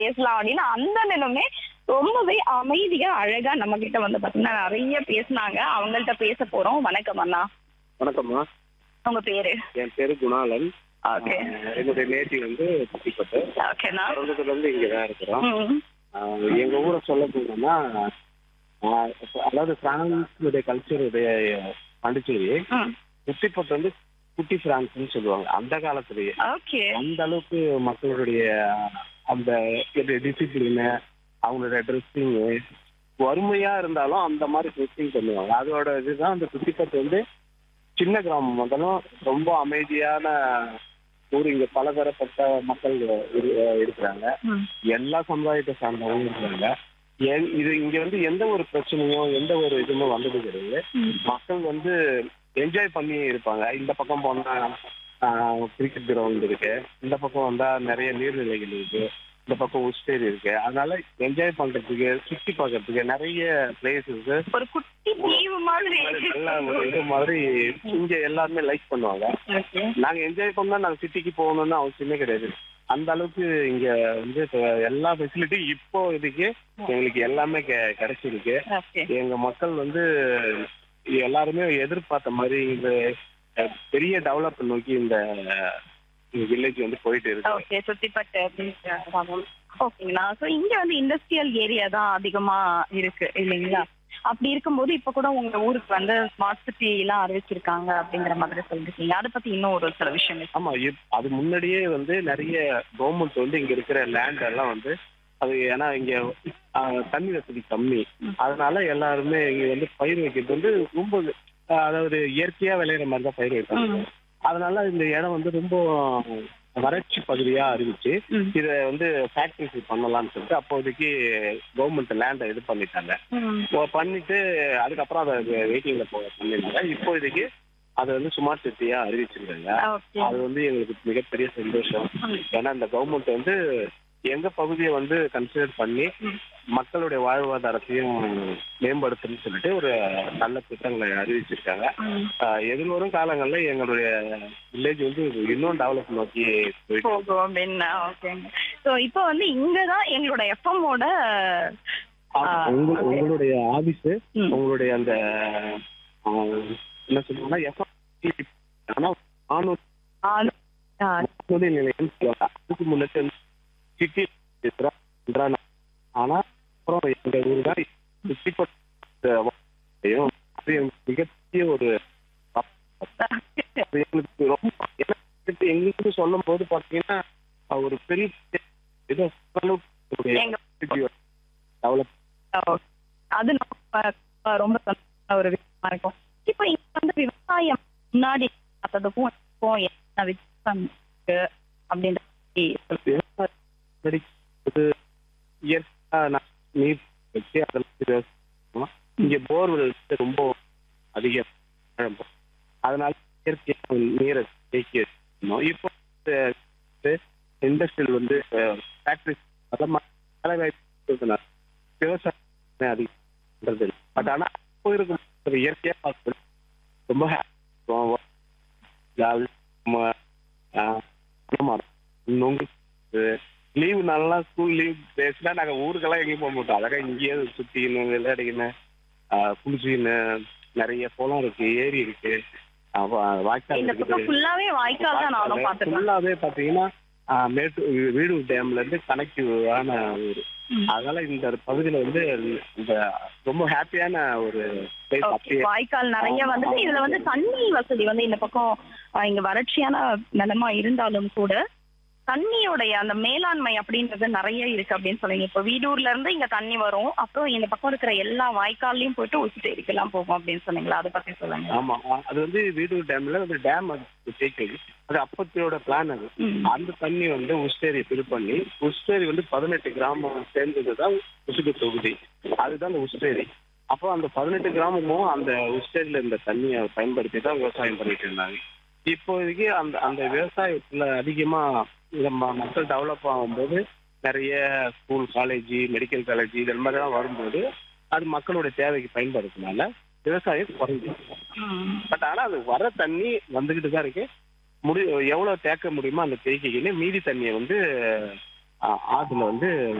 பேசலாம் அப்படின்னு அந்த நிலமே ரொம்பவே அமைதியா அழகா நம்ம கிட்ட வந்து பாத்தீங்கன்னா நிறைய பேசுனாங்க அவங்கள்ட்ட பேச போறோம் வணக்கம் அண்ணா வணக்கம்மா உங்க பேரு என் பேரு குணாலன் ஓகே ஆஹ் என்னுடைய நேட்டிவ் வந்து குட்டிப்பட்டு ஓகேண்ணா பிறந்ததுல இருந்து இங்க தான் இருக்கிறோம் ம் ஆஹ் எங்க ஊரை சொல்ல போனோம்னா ஆஹ் அதாவது பிரான்ஸுடைய கல்ச்சருடைய பாண்டிச்சேரி ம் குட்டிப்பட்டு வந்து குட்டி பிரான்ஸ்னு சொல்லுவாங்க அந்த காலத்திலேயே ஓகே அந்த அளவுக்கு மக்களுடைய அந்த டிசிப்ளின் அவங்களுடைய ட்ரெஸ்ஸிங் வறுமையா இருந்தாலும் அந்த மாதிரி ட்ரெஸ்ஸிங் பண்ணுவாங்க அதோட இதுதான் அந்த குட்டிப்பட்டு வந்து சின்ன கிராமம் முதலும் ரொம்ப அமைதியான ஊர் இங்க பலதரப்பட்ட மக்கள் இரு- இருக்கிறாங்க ம் எல்லா சமுதாயத்தை சார்ந்தவங்க இருக்கிறாங்க எ- இது இங்க வந்து எந்த ஒரு பிரச்சனையும் எந்த ஒரு இதுவுமே வந்தது கிடையாது ம் மக்கள் வந்து என்ஜாய் பண்ணி இருப்பாங்க இந்த பக்கம் போனா கிரிக்கெட் கிரவுண்ட் இருக்கு இந்த பக்கம் வந்தா நிறைய நீர்நிலைகள் இருக்கு இந்த பக்கம் உஸ்டேரி இருக்கு அதனால என்ஜாய் பண்றதுக்கு சுத்தி பார்க்கறதுக்கு நிறைய பிளேஸ் இருக்கு ஒரு குட்டி தீவு மாதிரி நல்ல ஒரு இது மாதிரி இங்க எல்லாருமே லைக் பண்ணுவாங்க ஓகே நாங்க என்ஜாய் பண்ணா நாங்க சிட்டிக்கு போகணும்னு அவசியமே கிடையாது அந்த அளவுக்கு இங்க வந்து இப்ப எல்லா ஃபெசிலிட்டியும் இப்போ இதுக்கு எங்களுக்கு எல்லாமே கெ- கிடைச்சிருக்கு ஓகே எங்க மக்கள் வந்து எல்லாருமே எதிர்பார்த்த மாதிரி இந்த அஹ், பெரிய டெவலப் நோக்கி இந்த வில்லேஜ் வந்து போயிட்டு இருக்கு ஓகே சுத்திப்பட்டு அப்படின்ற கிராமம் ஓகேங்களா ஸோ இங்க வந்து இண்டஸ்ட்ரியல் ஏரியா தான் அதிகமா இருக்கு இல்லைங்களா அப்படி இருக்கும்போது இப்ப கூட உங்க ஊருக்கு வந்து ஸ்மார்ட் சிட்டி எல்லாம் அறிவிச்சிருக்காங்க அப்படிங்கிற மாதிரி சொல்லிருக்கீங்க அதை பத்தி இன்னும் ஒரு சில விஷயங்கள் ஆமா இப்- அது முன்னாடியே வந்து நிறைய கவர்மெண்ட் வந்து இங்க இருக்கிற லேண்ட் எல்லாம் வந்து அது ஏன்னா இங்க ஆஹ், தண்ணி வசதி கம்மி ம். அதனால எல்லாருமே இங்க வந்து பயிர் வைக்கிறது வந்து ரொம்ப ஆஹ், அதாவது இயற்கையா விளையிற மாதிரி தான் பயிர் வைப்பாங்க ம். அதனால இந்த இடம் வந்து ரொம்ப வறட்சி பகுதியா அறிவிச்சு ம். இத வந்து ஃபேக்டரிஸ் பண்ணலாம்னு சொல்லிட்டு அப்போதைக்கு கவர்மெண்ட் லேண்டை இது பண்ணிட்டாங்க ம். இப்போ பண்ணிட்டு அதுக்கப்புறம் அதை வெயிட்டிங்ல போ பண்ணிருந்தாங்க இப்போதைக்கு அதை வந்து ஸ்மார்ட் சிட்டியா அறிவிச்சிருக்காங்க ஓகே அது வந்து எங்களுக்கு மிகப்பெரிய சந்தோஷம் ம். ஏன்னா இந்த கவர்மெண்ட் வந்து எங்க பகுதியை வந்து கன்சிடர் பண்ணி ம். மக்களுடைய வாழ்வாதாரத்தையும் மேம்படுத்தணும்னு சொல்லிட்டு ஒரு நல்ல திட்டங்களை அறிவிச்சிருக்காங்க ம். ஆஹ் எதிர்வரும் காலங்களில் எங்களுடைய வில்லேஜ் வந்து இன்னும் டெவலப் நோக்கி போயிட்டு போகும் அப்படின்னா ஓகேங்க ஸோ இப்போ வந்து இங்கதான் எங்களோட எஃப்எம்மோட ஆ, உங்க- okay. உங்களுடைய ஆபீஸ் ம். உங்களுடைய அந்த ஆஹ், என்ன சொல்லுவாங்கன்னா எஃப்எம் ஆனா வானொலி வானொலி நிலையம் சொல்லுவாங்க அதுக்கு முன்னாடி வந்து சிட்டி ஆனா அப்புறம் எங்க ஊர் தான் சுத்திப்பட்ட வானொலியும் அது எங்களுக்கு மிகப்பெரிய ஒரு அது எங்களுக்கு ரொம்ப எனக்கு எங்களுக்கு சொல்லும் போது பாத்தீங்கன்னா அஹ், ஒரு பெரிய ஏதோ எங்க டெவலப் அது நம்ம ரொம்ப சந்தோஷமான ஒரு விஷயமா இருக்கும் இப்போ இங்க வந்து விவசாயம் முன்னாடி பார்த்ததுக்கும் இப்போ என்ன வித்தியாசம் இருக்கு அப்படின்ற மாதிரி சொல்லுங்க. இயற்கை நீர் வச்சு அதில் விவசாயம் பண்ணுவோம். இங்க போர்வெல் ரொம்ப அதிகம் ஆழம். அதனால இயற்கையான நீரை தேக்கி வச்சிருந்தோம் இப்போ இண்டஸ்ட்ரியல் வந்து ஃபேக்டரிஸ் அதெல்லாம் வேலை வாய்ப்பு இருக்கிறதுனால விவசாயம் அதிகம் பண்றது இல்லை பட் ஆனா இப்போ இருக்கும் ஒரு இயற்கையா பார்க்குறது ரொம்ப happy. ஜாலி ம- ஆஹ் ஆமா. நொங்கு லீவு நல்லா ஸ்கூல் லீவ் டேஸ்னா நாங்க ஊருக்கெல்லாம் எங்கேயும் போக மாட்டோம் அழகா இங்கேயே சுத்திக்கணும் விளையாடிக்கணும் ஆஹ் குளிச்சுக்கணும் நிறைய குளம் இருக்கு ஏரி இருக்கு ஆஹ் வா- வாய்க்கால் இந்த பக்கம் ஃபுல்லாவே வாய்க்கால் தான் நானும் பாத்துருக்கேன் ஃபுல்லாவே பாத்தீங்கன்னா ஆஹ் மேட்டு வீடு டேம்ல இருந்து கனெக்டிவான ஊர் அதனால இந்த பகுதியில வந்து இந்த ரொம்ப ஹாப்பியான ஒரு பிளேஸ் Okay. அப்படியே வாய்க்கால் நிறைய வந்துட்டு இதுல வந்து தண்ணி வசதி வந்து இந்த பக்கம் ஆஹ், இங்க வறட்சியான நிலமா இருந்தாலும் கூட தண்ணியோடைய அந்த மேலாண்மை அப்படின்றது நிறைய இருக்கு அப்படின்னு சொல்லுங்க இப்போ வீடூர்ல இருந்து இங்க தண்ணி வரும் அப்புறம் இந்த பக்கம் இருக்கிற எல்லா வாய்க்கால்லையும் போயிட்டு உசுட்டேரிக்கெல்லாம் போகும் அப்படின்னு சொன்னீங்களா அதை பத்தி சொல்லுங்க ஆமா ஆ- அது வந்து வீடூர் டேம்ல அந்த டேம் அது தேக்கி அது அப்பத்தியோட பிளான் அது ம். அந்த தண்ணி வந்து உஸ்டேரி ஃபில் பண்ணி உஸ்டேரி வந்து பதினெட்டு கிராமம் சேர்ந்தது தான் உசுகு தொகுதி அதுதான் அந்த உஸ்டேரி அப்போ அந்த பதினெட்டு கிராமமும் அந்த உஸ்டேரியில இருந்த தண்ணியை பயன்படுத்தி தான் விவசாயம் பண்ணிட்டு இருந்தாங்க இப்போதைக்கு அந்த அந்த விவசாயத்துல அதிகமா நம்ம மக்கள் டெவலப் ஆகும்போது நிறைய ஸ்கூல் காலேஜ் மெடிக்கல் காலேஜ் இது மாதிரிலாம் வரும்போது அது மக்களுடைய தேவைக்கு பயன்படுத்தினால விவசாயம் குறைஞ்சு ம். பட் ஆனா அது வர தண்ணி வந்துகிட்டு தான் இருக்கு முடி எவ்வளவு தேக்க முடியுமோ அந்த தேக்கிக்கின்னு மீதி தண்ணியை வந்து ஆ- ஆத்துல வந்து